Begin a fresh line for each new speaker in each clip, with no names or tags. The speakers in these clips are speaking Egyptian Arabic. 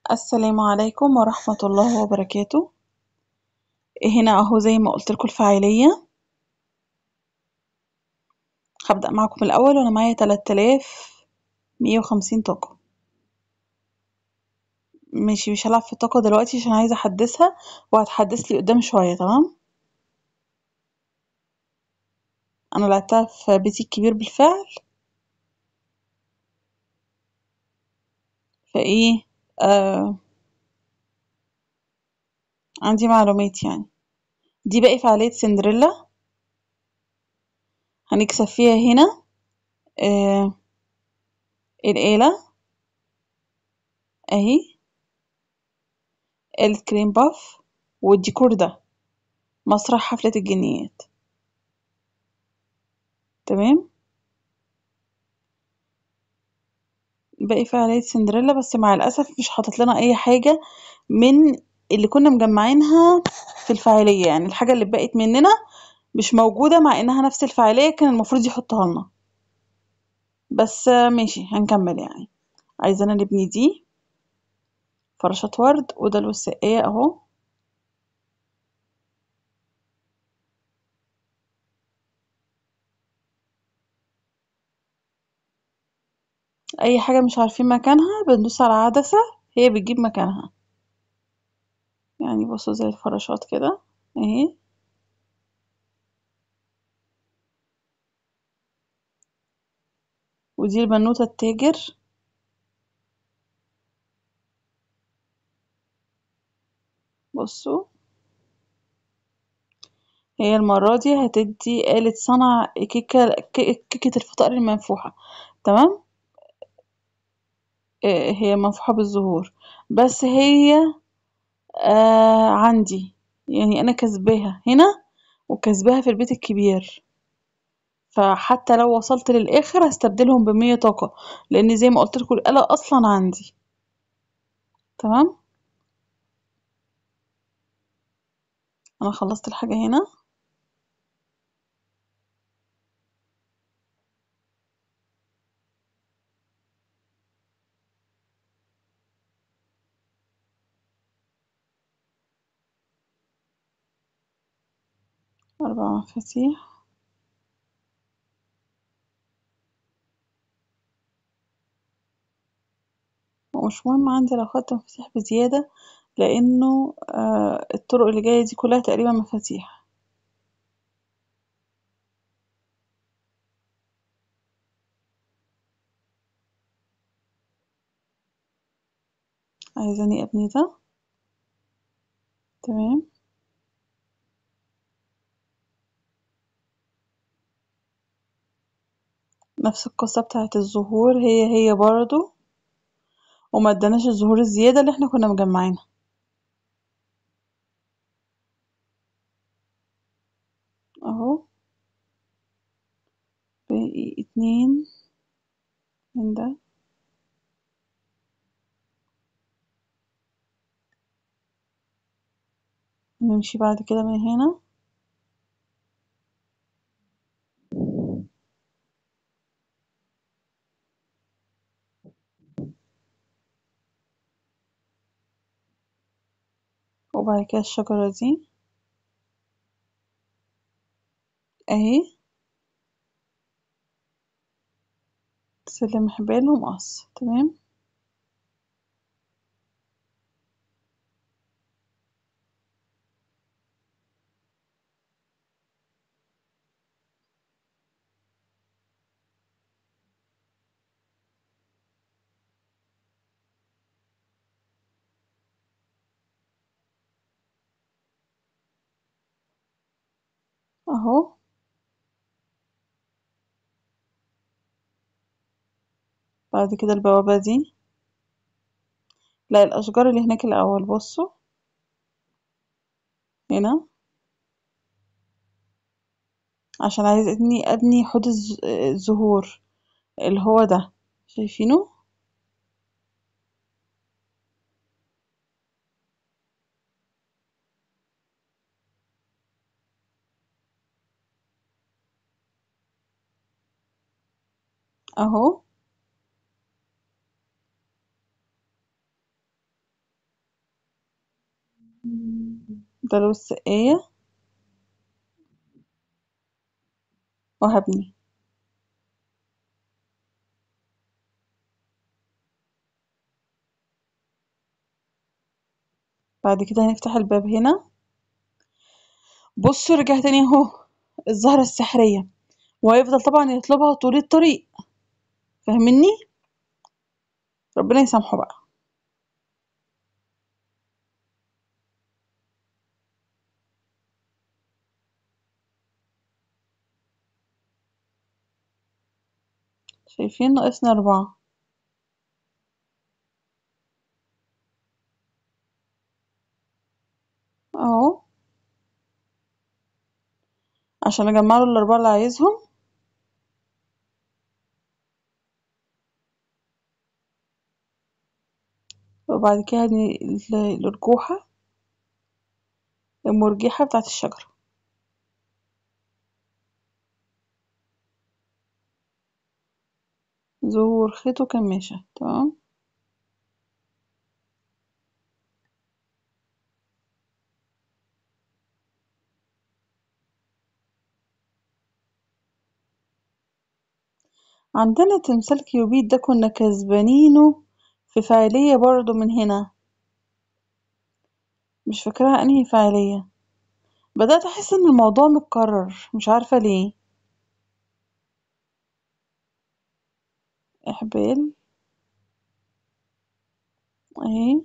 السلام عليكم ورحمة الله وبركاته هنا اهو زي ما قلتلكوا الفاعلية هبدأ معاكم الأول وأنا معايا تلات آلاف مية وخمسين طاقة ماشي مش هلعب في الطاقة دلوقتي عشان عايزة أحدثها وهتحدثلي قدام شوية تمام أنا لعبتها في بيتي الكبير بالفعل فإيه آه عندي معلومات يعني دي باقي فعالية سندريلا هنكسب فيها هنا آه الآلة أهي آلة كريم باف والديكور ده مسرح حفلة الجنيات تمام باقي فعالية سندريلا بس مع الأسف مش حاطط لنا أي حاجة من اللي كنا مجمعينها في الفاعلية يعني الحاجة اللي اتبقت مننا مش موجودة مع إنها نفس الفاعلية كان المفروض يحطها لنا بس ماشي هنكمل يعني عايزانا نبني دي فراشات ورد وده الوثائقية أهو أي حاجة مش عارفين مكانها بندوس على عدسة هي بتجيب مكانها يعني بصوا زي الفراشات كده اهي ودي البنوتة التاجر بصوا هي المرة دي هتدي آلة صنع كيكة كيكة الفطائر المنفوحة تمام هي منفوحة بالزهور بس هي آه عندي يعني أنا كسباها هنا وكسباها في البيت الكبير فحتى لو وصلت للآخر هستبدلهم بمية طاقة لأن زي ما قلتلكوا الآلة أصلا عندي تمام أنا خلصت الحاجة هنا أربع مفاتيح ومش مهم عندي لو خدت مفاتيح بزيادة لأنه آه الطرق اللي جاية دي كلها تقريبا مفاتيح عايزاني أبني ده تمام نفس القصة بتاعة الزهور هي هي برضو ومدناش الزهور الزيادة اللي احنا كنا مجمعينها اهو باقي اتنين من ده نمشي بعد كده من هنا وبعد كده الشجرة دي اهي سلم حبال ومقص تمام اهو بعد كده البوابة دي لا الأشجار اللي هناك الأول بصوا هنا عشان عايز ابني ابني حوض الزهور اللي هو ده شايفينه اهو ده لو السقاية وهبني بعد كده هنفتح الباب هنا بصوا رجع تاني اهو الزهرة السحرية وهيفضل طبعا يطلبها طول الطريق فاهمني ربنا يسامحه بقى شايفين ناقصنا أربعة اهو عشان اجمع له الأربعة اللي عايزهم وبعد كده هبني ال- الأرجوحة المرجحة بتاعة الشجرة زهور خيط وكماشة تمام عندنا تمثال كيوبيد ده كنا كسبانينه في فاعلية برضو من هنا مش فاكراها انهي فاعلية بدأت أحس إن الموضوع متكرر مش عارفة ليه إحبال أهي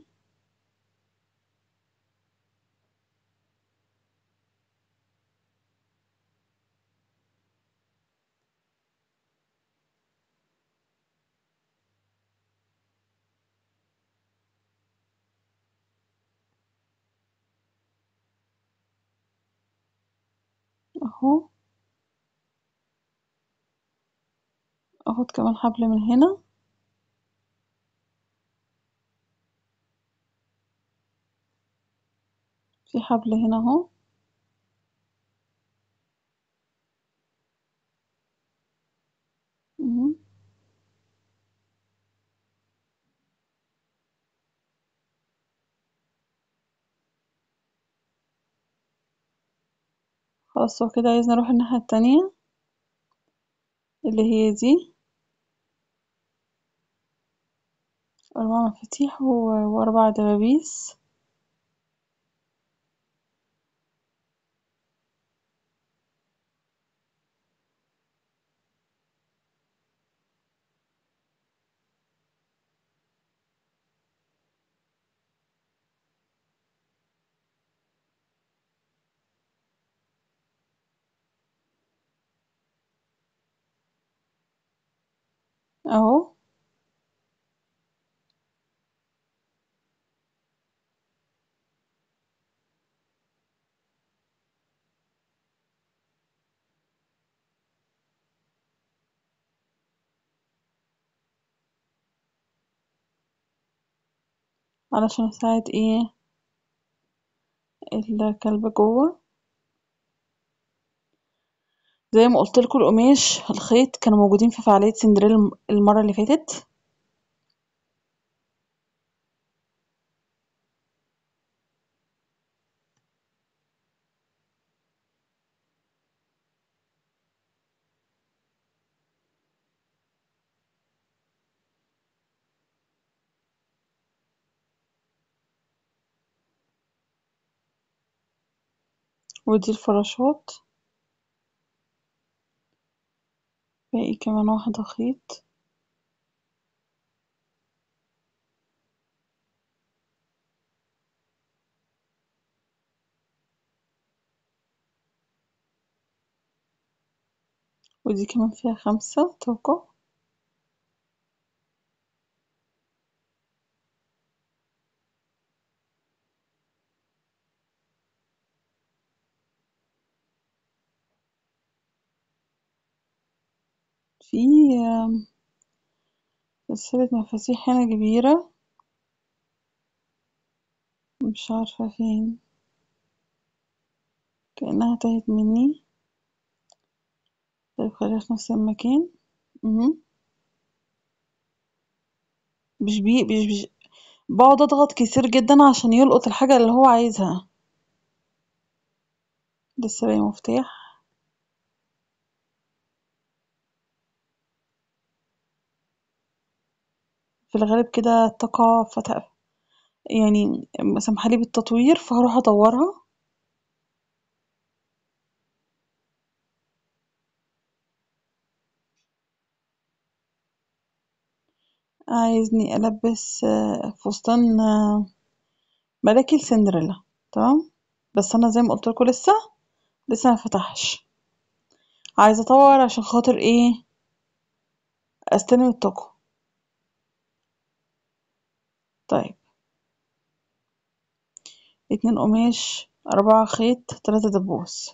أهو أخد كمان حبل من هنا في حبل هنا أهو مهم. خلاص هو كده عايزني أروح الناحية التانية اللي هي دي أربع مفاتيح و- وأربع دبابيس أهو علشان أساعد ايه الكلب جوه زي ما قلتلكوا القماش الخيط كانوا موجودين في فعالية سندريلا الم- المرة اللي فاتت ودي الفراشات باقي كمان واحدة خيط ودي كمان فيها خمسة طاقة في آم، سلسلة مفاتيح هنا كبيرة مش عارفة فين كأنها تاهت مني طيب خليها في نفس المكان مهم. مش بي مش مش باقعد أضغط كتير جدًا عشان يلقط الحاجة اللي هو عايزها. لسه باقي مفتاح. في الغالب كده الطاقة فت يعني سامحة لي بالتطوير فهاروح أطورها. عايزني ألبّس فستان ملاكي لسندريلا تمام، بس أنا زي ما قُلت لكم لسه، لسه مفتحش. عايزة أطوّر عشان خاطر إيه، أستلم الطاقة. طيب. اتنين قماش، أربعة خيط، تلاتة دبوس.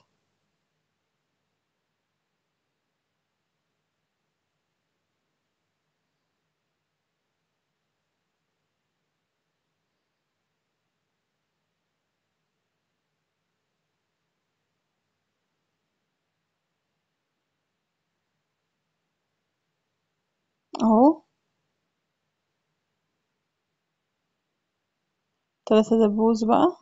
أهو. تلاتة دبوس بقى.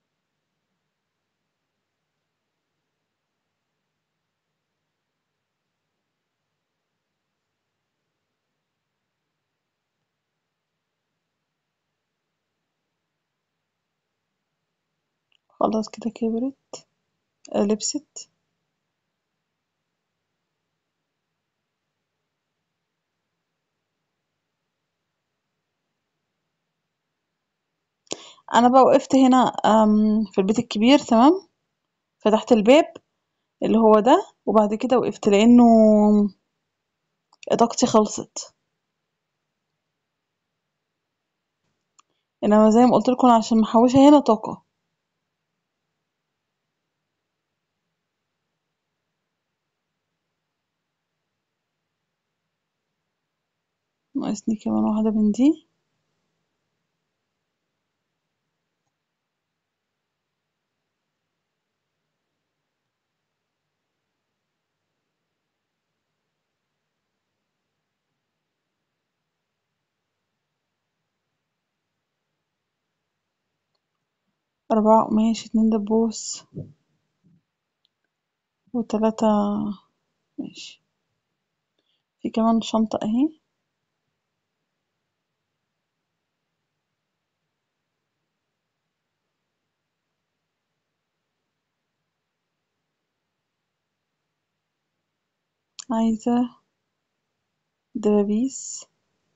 خلاص كده كبرت لبست. أنا بقى وقفت هنا آمم في البيت الكبير تمام، فتحت الباب اللي هو ده، وبعد كده وقفت لإنه طاقتي خلصت. إنما زي ما قُلت لكم عشان محوّشة هنا طاقة. ناقصني كمان واحدة من دي. أربعة قماش، اتنين دبوس. وتلاتة ماشي. في كمان شنطة أهي. عايزة دبابيس.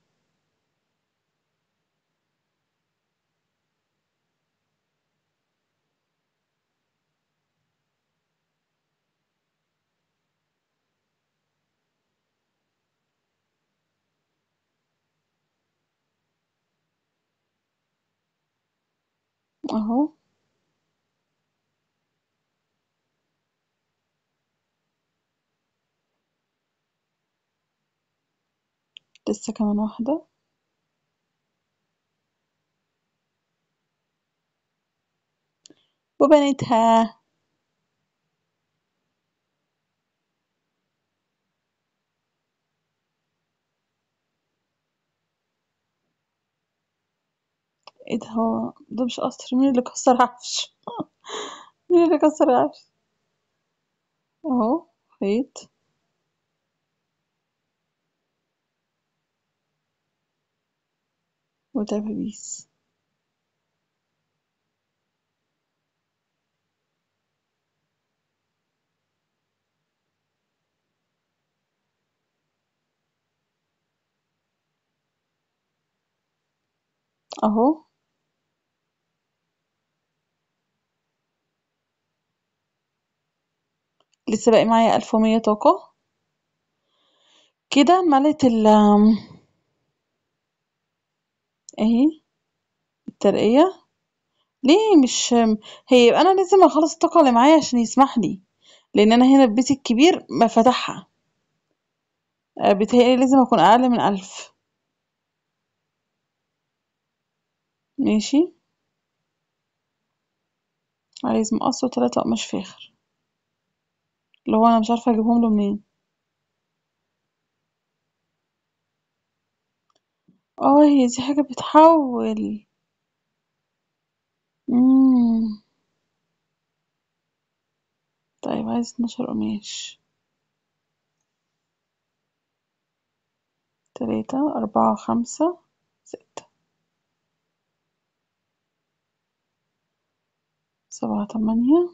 أهو. لسه كمان واحدة. وبنيتها. إيه ده هو ده مش قصر مين اللي كسّر عفش مين اللي كسّر العفش؟ أهو خيط. ودبابيس. أهو. لسه باقي معايا ألف ومِيّة طاقة. كده مَلِت ال أهي الترقية. ليه مش هي يبقى أنا لازم أخلّص الطاقة اللي معايا عشان يسمح لي، لإن أنا هنا البيت الكبير ما فاتحها. آآ بيتهيأ لي لازم أكون أقل من ألف. ماشي. عايز مقص وتلاتة قماش فاخر. اللي هو أنا مش عارفة أجيبهم له منين. آه هي دي حاجة بتحوّل. عايز اتناشر قماش تلاتة أربعة خمسة ستة سبعة تمانية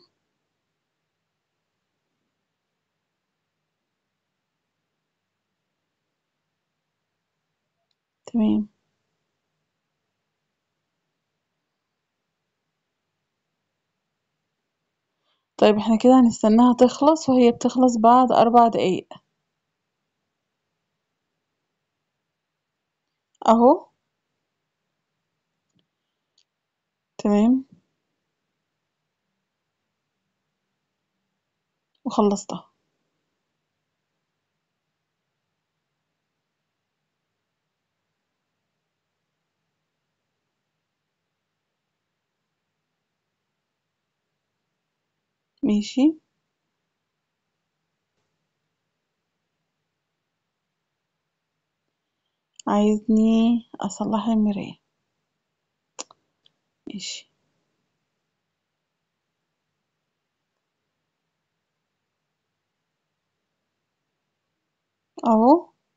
تمام طيب احنا كده هنستناها تخلص وهي بتخلص بعد أربع دقايق أهو تمام وخلصتها ماشي عايزني أصلح المراية ماشي أهو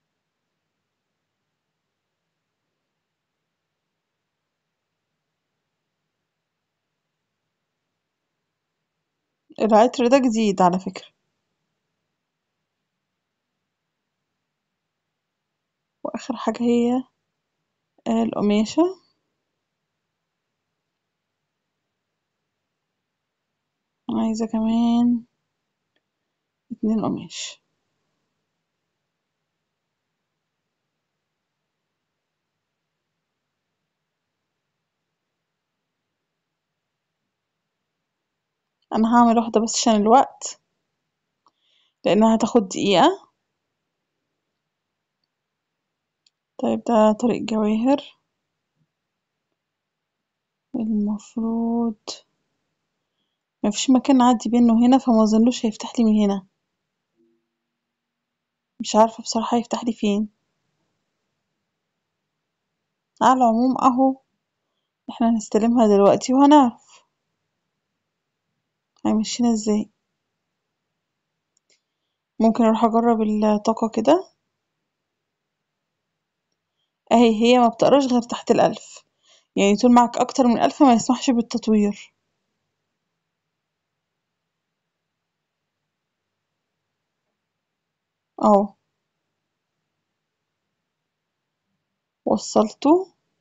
العطر ده جديد على فكرة وآخر حاجة هي القماشة عايزة كمان اتنين قماش أنا هعمل واحدة بس عشان الوقت لأنها هتاخد دقيقة طيب ده طريق جواهر المفروض مفيش مكان نعدي بينه هنا فمظنوش هيفتحلي من هنا مش عارفة بصراحة هيفتحلي فين على العموم أهو احنا هنستلمها دلوقتي وهنعرف هيمشينا ازاي ممكن اروح اجرب الطاقة كده اهي هي ما بتقراش غير تحت الألف يعني طول معك أكتر من ألف ما يسمحش بالتطوير اهو وصلته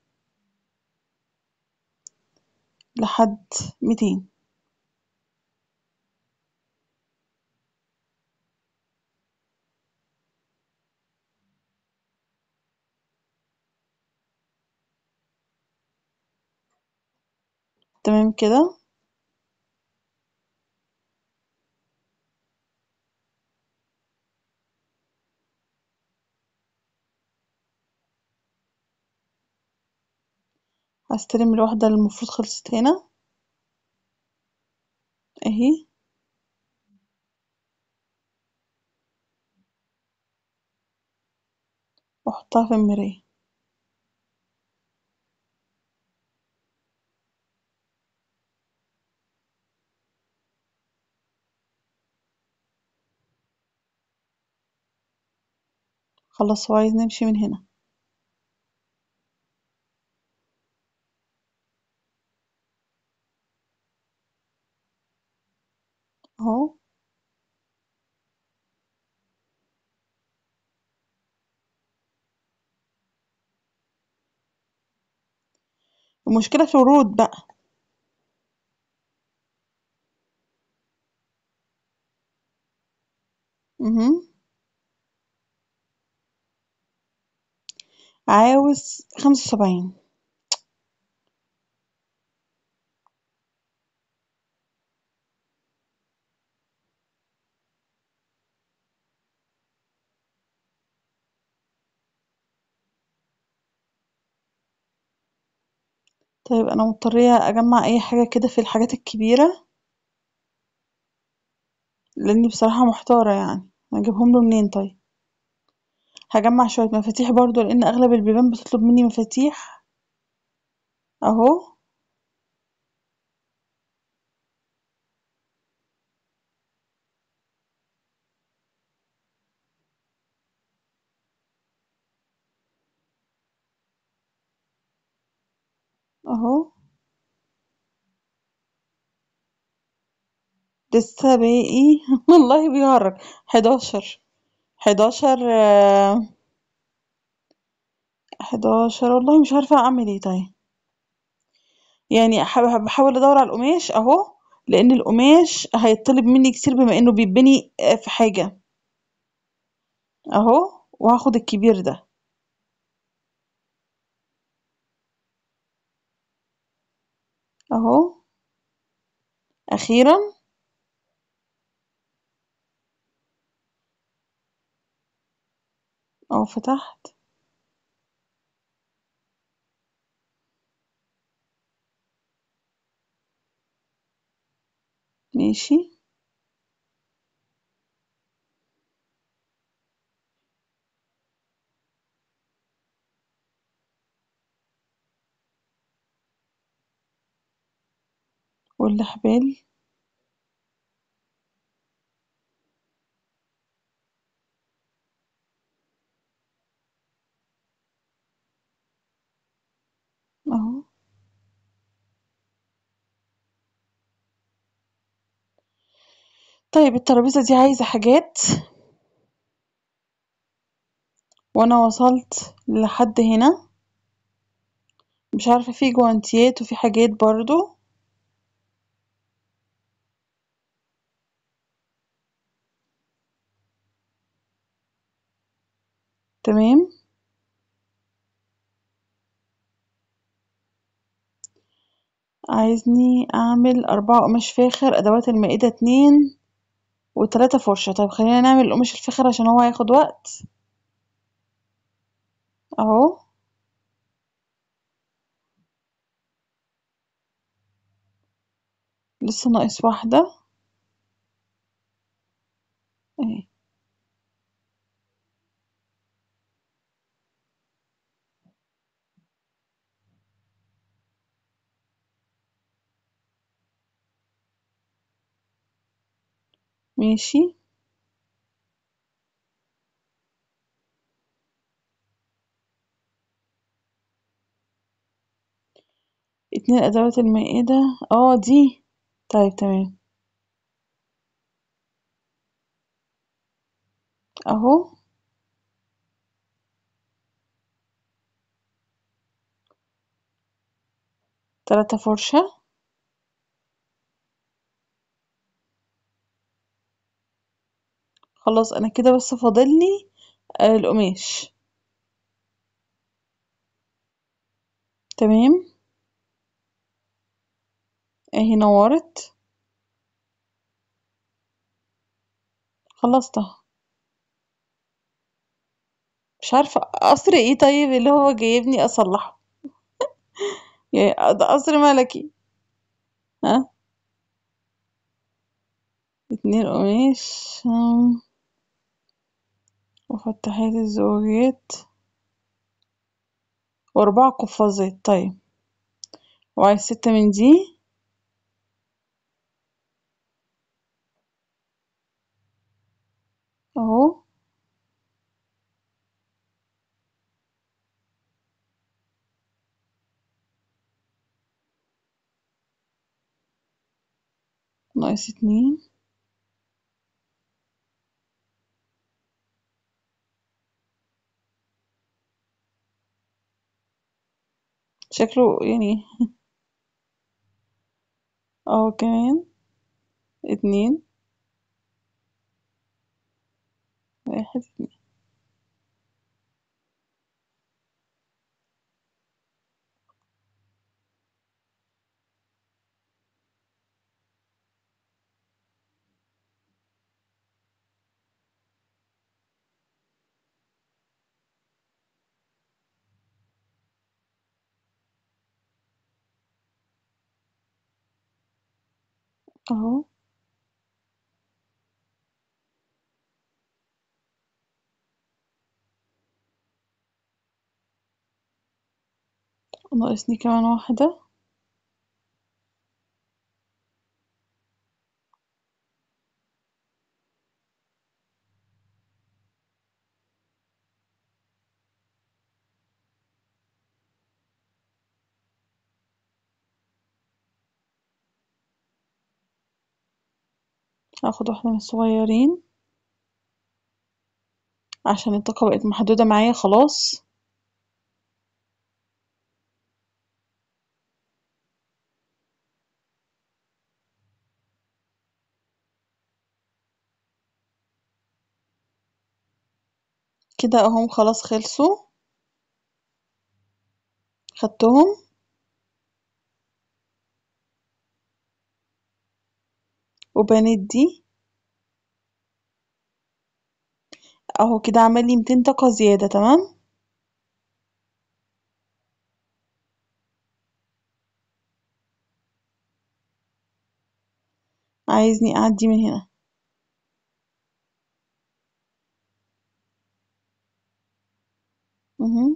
لحد ميتين تمام كده هستلم الواحدة اللي المفروض خلصت هنا اهي واحطها في المراية خلاص هو عايز نمشي من هنا اهو المشكلة في الورود بقى مهم. عاوز خمسة وسبعين طيب أنا مضطرية أجمع أي حاجة كده في الحاجات الكبيرة لأني بصراحة محتارة يعني أجيبهم له منين طيب هجمع شوية مفاتيح برضو لأن أغلب البيبان بتطلب مني مفاتيح أهو اهو لسه باقي والله بيهرج حداشر حداشر حداشر والله مش عارفة اعمل ايه طيب يعني ح- بحاول ادور على القماش اهو لان القماش هيطلب مني كتير بما انه بيتبني في حاجة اهو وهاخد الكبير ده اهو اخيرا اهو فتحت ماشي والحبال اهو طيب الترابيزة دي عايزة حاجات وانا وصلت لحد هنا مش عارفة في جوانتيات وفي حاجات برضو تمام عايزني اعمل اربعة قماش فاخر ادوات المائدة اتنين وتلاتة فرشة طيب خلينا نعمل القماش الفاخر عشان هو هياخد وقت اهو لسه ناقص واحدة اهي ماشي اتنين ادوات المائدة اه دي طيب تمام اهو تلاتة فرشة خلاص انا كده بس فاضلي آه القماش تمام اهي نورت خلصتها مش عارفة قصر ايه طيب اللي هو جايبني اصلحه يعني ده قصر ملكي ها اتنين قماش آم، وفتحات الزواجات واربع قفازات طيب وعايز ستة من دي اهو ناقص اتنين شكله يعني اهو كمان اتنين واحد اتنين اهو ناقصني كمان واحدة هاخد واحدة من الصغيرين عشان الطاقة بقت محدودة معايا خلاص كده اهم خلاص خلصوا خدتهم وبنيت دي اهو كده عمل لي 200 طاقة زيادة تمام عايزني اعدي من هنا مهم.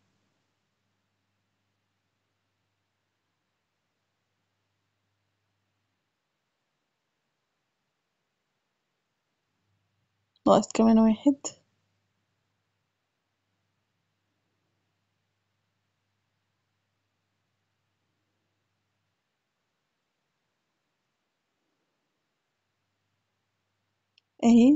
ناقص كمان واحد اهي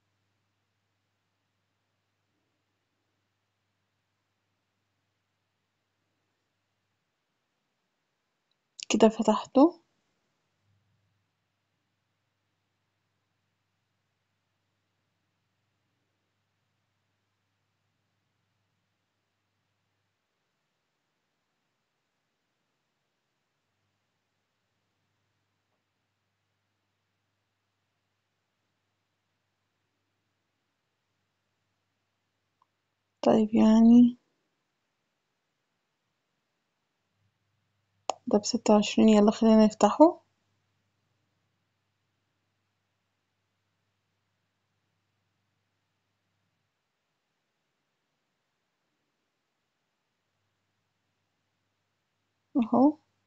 كده فتحته طيب يعني ده بستة وعشرين يلا خلينا نفتحه اهو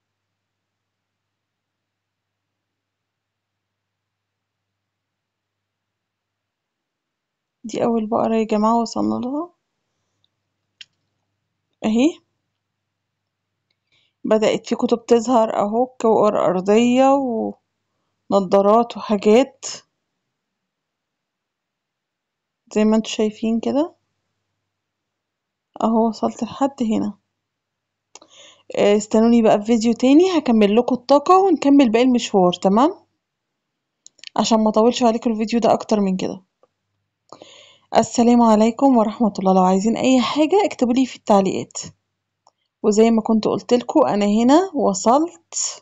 دي اول بقرة يا جماعة وصلنا لها اهي بدأت في كتب تظهر اهو كور ارضية ونضارات وحاجات زي ما انتوا شايفين كده اهو وصلت لحد هنا آه، استنوني بقى في فيديو تاني هكمل لكم الطاقة ونكمل باقي المشوار تمام عشان ما اطولش عليكم الفيديو ده اكتر من كده السلام عليكم ورحمة الله لو عايزين اي حاجة اكتبوا لي في التعليقات وزي ما كنت قلت لكم انا هنا وصلت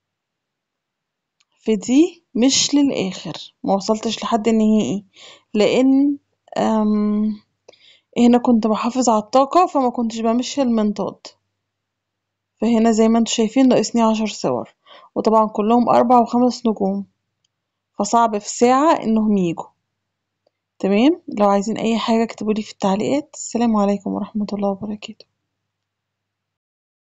في دي مش للاخر ما وصلتش لحد النهائي لان أم هنا كنت بحافظ على الطاقة فما كنتش بمشي المنطاد فهنا زي ما انتوا شايفين ناقصني عشر صور وطبعا كلهم أربع وخمس نجوم فصعب في ساعة إنهم يجوا تمام لو عايزين أي حاجة اكتبولي في التعليقات السلام عليكم ورحمة الله وبركاته